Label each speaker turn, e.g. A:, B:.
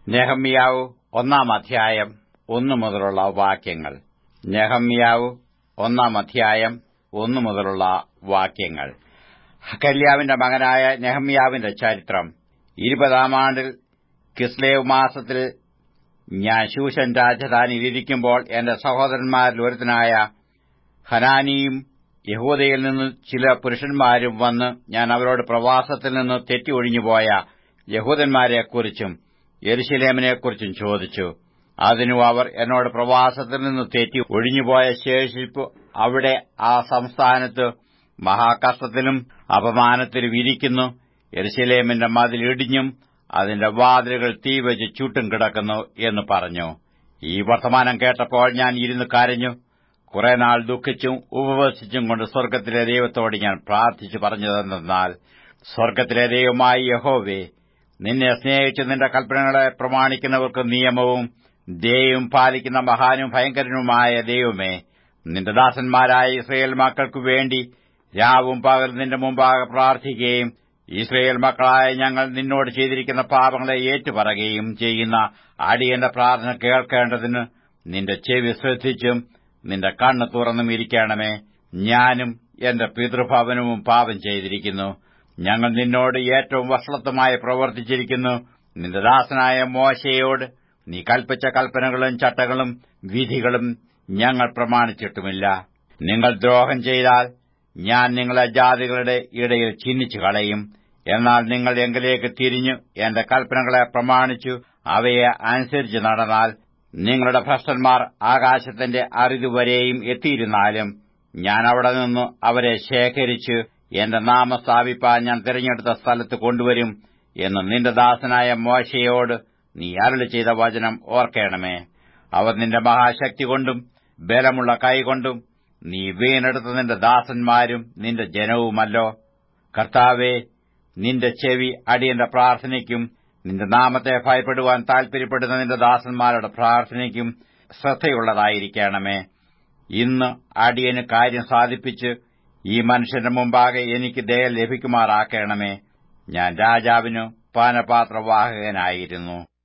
A: നെഹമ്യാവ് ഒന്നാം അധ്യായം ഒന്നു മുതലുള്ള വാക്യങ്ങൾ നെഹമ്യാവ് ഒന്നാം അധ്യായം ഒന്നു മുതലുള്ള വാക്യങ്ങൾ ഹക്കല്യാവിന്റെ മകനായ നെഹമ്യാവിന്റെ ചരിത്രം ഇരുപതാം ആണ്ടിൽ കിസ്ലേവ് മാസത്തിൽ ഞാൻ ശൂഷൻ രാജധാനിയിലിരിക്കുമ്പോൾ എന്റെ സഹോദരന്മാരിൽ ഒരുത്തനായ ഹനാനിയും യഹൂദയിൽ നിന്ന് ചില പുരുഷന്മാരും വന്ന് ഞാൻ അവരോട് പ്രവാസത്തിൽ നിന്ന് തെറ്റി ഒഴിഞ്ഞുപോയ യഹൂദന്മാരെക്കുറിച്ചും യെരുശലേമിനെക്കുറിച്ചും ചോദിച്ചു അതിനു അവർ എന്നോട് പ്രവാസത്തിൽ നിന്ന് തെറ്റി ഒഴിഞ്ഞുപോയ ശേഷിപ്പ് അവിടെ ആ സംസ്ഥാനത്ത് മഹാകഷ്ടത്തിലും അപമാനത്തിലും ഇരിക്കുന്നു യെരുശലേമിന്റെ മതിൽ ഇടിഞ്ഞും അതിന്റെ വാതിലുകൾ തീവച്ച് ചുട്ടും കിടക്കുന്നു എന്ന് പറഞ്ഞു ഈ വർത്തമാനം കേട്ടപ്പോൾ ഞാൻ ഇരുന്ന് കരഞ്ഞു കുറെ നാൾ ദുഃഖിച്ചും ഉപവസിച്ചും കൊണ്ട് സ്വർഗ്ഗത്തിലെ ദൈവത്തോട് ഞാൻ പ്രാർത്ഥിച്ചു പറഞ്ഞതെന്നാൽ സ്വർഗ്ഗത്തിലെ ദൈവമായി യഹോവേ നിന്നെ സ്നേഹിച്ച് നിന്റെ കൽപ്പനകളെ പ്രമാണിക്കുന്നവർക്ക് നിയമവും ദൈവം പാലിക്കുന്ന മഹാനും ഭയങ്കരനുമായ ദൈവമേ നിന്റെ ദാസന്മാരായ ഇസ്രയേൽ മക്കൾക്കു വേണ്ടി രാവും പകൽ നിന്റെ മുമ്പാകെ പ്രാർത്ഥിക്കുകയും ഇസ്രയേൽ മക്കളായ ഞങ്ങൾ നിന്നോട് ചെയ്തിരിക്കുന്ന പാപങ്ങളെ ഏറ്റുപറയുകയും ചെയ്യുന്ന അടിയന്റെ പ്രാർത്ഥന കേൾക്കേണ്ടതിന് നിന്റെ ചെവി ശ്രദ്ധിച്ചും നിന്റെ കണ്ണ് തുറന്നും ഇരിക്കണമേ ഞാനും എന്റെ പിതൃഭവനവും പാപം ചെയ്തിരിക്കുന്നു ഞങ്ങൾ നിന്നോട് ഏറ്റവും വഷളത്വമായി പ്രവർത്തിച്ചിരിക്കുന്നു നിന്റെ ദാസനായ മോശയോട് നീ കൽപ്പിച്ച കൽപ്പനകളും ചട്ടങ്ങളും വിധികളും ഞങ്ങൾ പ്രമാണിച്ചിട്ടുമില്ല നിങ്ങൾ ദ്രോഹം ചെയ്താൽ ഞാൻ നിങ്ങളെ ജാതികളുടെ ഇടയിൽ ചിഹ്നിച്ചു കളയും എന്നാൽ നിങ്ങൾ എങ്കിലേക്ക് തിരിഞ്ഞു എന്റെ കൽപ്പനകളെ പ്രമാണിച്ചു അവയെ അനുസരിച്ച് നടന്നാൽ നിങ്ങളുടെ ഭ്രഷ്ടന്മാർ ആകാശത്തിന്റെ അറുതുവരെയും എത്തിയിരുന്നാലും ഞാൻ അവിടെ നിന്ന് അവരെ ശേഖരിച്ച് എന്റെ നാമം സ്ഥാപിപ്പാൻ ഞാൻ തിരഞ്ഞെടുത്ത സ്ഥലത്ത് കൊണ്ടുവരും എന്ന് നിന്റെ ദാസനായ മോശയോട് നീ അരുളി ചെയ്ത വചനം ഓർക്കണമേ അവർ നിന്റെ മഹാശക്തി കൊണ്ടും ബലമുള്ള കൈകൊണ്ടും നീ വീണെടുത്ത നിന്റെ ദാസന്മാരും നിന്റെ ജനവുമല്ലോ കർത്താവേ നിന്റെ ചെവി അടിയന്റെ പ്രാർത്ഥനയ്ക്കും നിന്റെ നാമത്തെ ഭയപ്പെടുവാൻ താൽപര്യപ്പെടുന്ന നിന്റെ ദാസന്മാരുടെ പ്രാർത്ഥനയ്ക്കും ശ്രദ്ധയുള്ളതായിരിക്കണമേ ഇന്ന് അടിയന് കാര്യം സാധിപ്പിച്ച് ഈ മനുഷ്യന്റെ മുമ്പാകെ എനിക്ക് ദയ ലഭിക്കുമാറാക്കണമേ ഞാൻ രാജാവിനു പാനപാത്രവാഹകനായിരുന്നു